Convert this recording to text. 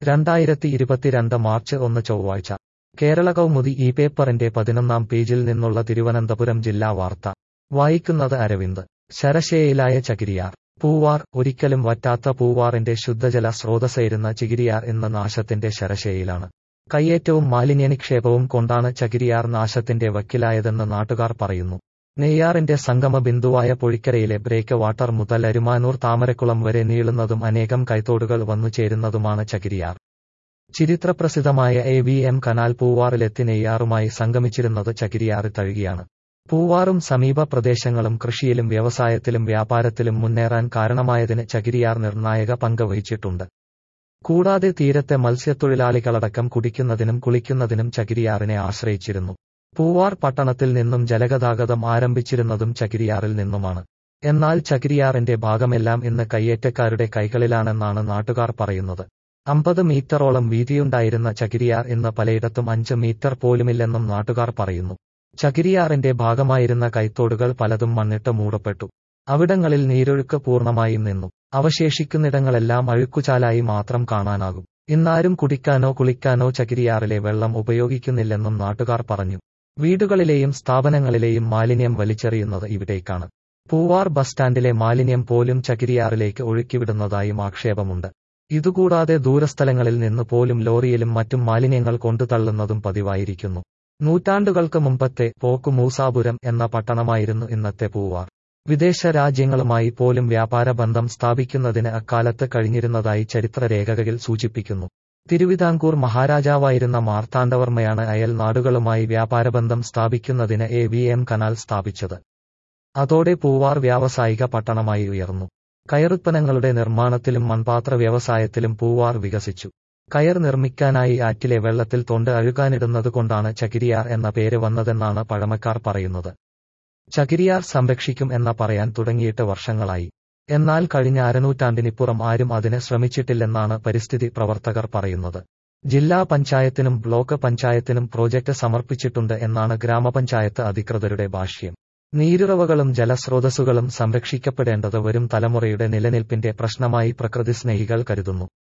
രണ്ടായിരത്തി ഇരുപത്തിരണ്ട് മാർച്ച് ഒന്ന് ചൊവ്വാഴ്ച കേരള കൗമുദി ഈ പേപ്പറിന്റെ പതിനൊന്നാം പേജിൽ നിന്നുള്ള തിരുവനന്തപുരം ജില്ലാ വാർത്ത വായിക്കുന്നത് അരവിന്ദ് ശരശേയിലായ ചകിരിയാർ പൂവാർ ഒരിക്കലും വറ്റാത്ത പൂവാറിന്റെ ശുദ്ധജല സ്രോതസ്സായിരുന്ന ചികിരിയാർ ഇന്ന് നാശത്തിന്റെ ശരശേയിലാണ് കയ്യേറ്റവും മാലിന്യനിക്ഷേപവും കൊണ്ടാണ് ചകിരിയാർ നാശത്തിന്റെ വക്കിലായതെന്ന് നാട്ടുകാർ പറയുന്നു നെയ്യാറിന്റെ സംഗമ ബിന്ദുവായ പൊഴിക്കരയിലെ ബ്രേക്ക് വാട്ടർ മുതൽ അരുമാനൂർ താമരക്കുളം വരെ നീളുന്നതും അനേകം കൈത്തോടുകൾ വന്നു ചേരുന്നതുമാണ് ചകിരിയാർ ചരിത്രപ്രസിദ്ധമായ എ വി എം കനാൽ പൂവാറിലെത്തി നെയ്യാറുമായി സംഗമിച്ചിരുന്നത് ചകിരിയാറ് തഴുകിയാണ് പൂവാറും സമീപ പ്രദേശങ്ങളും കൃഷിയിലും വ്യവസായത്തിലും വ്യാപാരത്തിലും മുന്നേറാൻ കാരണമായതിന് ചകിരിയാർ നിർണായക പങ്ക് വഹിച്ചിട്ടുണ്ട് കൂടാതെ തീരത്തെ മത്സ്യത്തൊഴിലാളികളടക്കം കുടിക്കുന്നതിനും കുളിക്കുന്നതിനും ചകിരിയാറിനെ ആശ്രയിച്ചിരുന്നു പൂവാർ പട്ടണത്തിൽ നിന്നും ജലഗതാഗതം ആരംഭിച്ചിരുന്നതും ചകിരിയാറിൽ നിന്നുമാണ് എന്നാൽ ചകിരിയാറിന്റെ ഭാഗമെല്ലാം ഇന്ന് കയ്യേറ്റക്കാരുടെ കൈകളിലാണെന്നാണ് നാട്ടുകാർ പറയുന്നത് അമ്പത് മീറ്ററോളം വീതിയുണ്ടായിരുന്ന ചകിരിയാർ ഇന്ന് പലയിടത്തും അഞ്ച് മീറ്റർ പോലുമില്ലെന്നും നാട്ടുകാർ പറയുന്നു ചകിരിയാറിന്റെ ഭാഗമായിരുന്ന കൈത്തോടുകൾ പലതും മണ്ണിട്ട് മൂടപ്പെട്ടു അവിടങ്ങളിൽ നീരൊഴുക്ക് പൂർണ്ണമായും നിന്നു അവശേഷിക്കുന്നിടങ്ങളെല്ലാം അഴുക്കുചാലായി മാത്രം കാണാനാകും ഇന്നാരും കുടിക്കാനോ കുളിക്കാനോ ചകിരിയാറിലെ വെള്ളം ഉപയോഗിക്കുന്നില്ലെന്നും നാട്ടുകാർ പറഞ്ഞു വീടുകളിലെയും സ്ഥാപനങ്ങളിലെയും മാലിന്യം വലിച്ചെറിയുന്നത് ഇവിടേക്കാണ് പൂവാർ ബസ് സ്റ്റാൻഡിലെ മാലിന്യം പോലും ചകിരിയാറിലേക്ക് ഒഴുക്കിവിടുന്നതായും ആക്ഷേപമുണ്ട് ഇതുകൂടാതെ ദൂരസ്ഥലങ്ങളിൽ നിന്ന് പോലും ലോറിയിലും മറ്റും മാലിന്യങ്ങൾ കൊണ്ടുതള്ളുന്നതും പതിവായിരിക്കുന്നു നൂറ്റാണ്ടുകൾക്ക് മുമ്പത്തെ പോക്കു മൂസാപുരം എന്ന പട്ടണമായിരുന്നു ഇന്നത്തെ പൂവാർ വിദേശ രാജ്യങ്ങളുമായി പോലും വ്യാപാര ബന്ധം സ്ഥാപിക്കുന്നതിന് അക്കാലത്ത് കഴിഞ്ഞിരുന്നതായി ചരിത്രരേഖകളിൽ സൂചിപ്പിക്കുന്നു തിരുവിതാംകൂർ മഹാരാജാവായിരുന്ന മാർത്താണ്ഡവർമ്മയാണ് അയൽ നാടുകളുമായി വ്യാപാരബന്ധം സ്ഥാപിക്കുന്നതിന് എ വി എം കനാൽ സ്ഥാപിച്ചത് അതോടെ പൂവാർ വ്യാവസായിക പട്ടണമായി ഉയർന്നു കയറുത്പന്നങ്ങളുടെ നിർമ്മാണത്തിലും മൺപാത്ര വ്യവസായത്തിലും പൂവാർ വികസിച്ചു കയർ നിർമ്മിക്കാനായി ആറ്റിലെ വെള്ളത്തിൽ തൊണ്ട് അഴുകാനിടുന്നതുകൊണ്ടാണ് ചകിരിയാർ എന്ന പേര് വന്നതെന്നാണ് പഴമക്കാർ പറയുന്നത് ചകിരിയാർ സംരക്ഷിക്കും എന്ന പറയാൻ തുടങ്ങിയിട്ട് വർഷങ്ങളായി എന്നാൽ കഴിഞ്ഞ അരനൂറ്റാണ്ടിനിപ്പുറം ആരും അതിന് ശ്രമിച്ചിട്ടില്ലെന്നാണ് പരിസ്ഥിതി പ്രവർത്തകർ പറയുന്നത് ജില്ലാ പഞ്ചായത്തിനും ബ്ലോക്ക് പഞ്ചായത്തിനും പ്രോജക്റ്റ് സമർപ്പിച്ചിട്ടുണ്ട് എന്നാണ് ഗ്രാമപഞ്ചായത്ത് അധികൃതരുടെ ഭാഷ്യം നീരുറവകളും ജലസ്രോതസ്സുകളും സംരക്ഷിക്കപ്പെടേണ്ടത് വരും തലമുറയുടെ നിലനിൽപ്പിന്റെ പ്രശ്നമായി പ്രകൃതി സ്നേഹികൾ കരുതുന്നു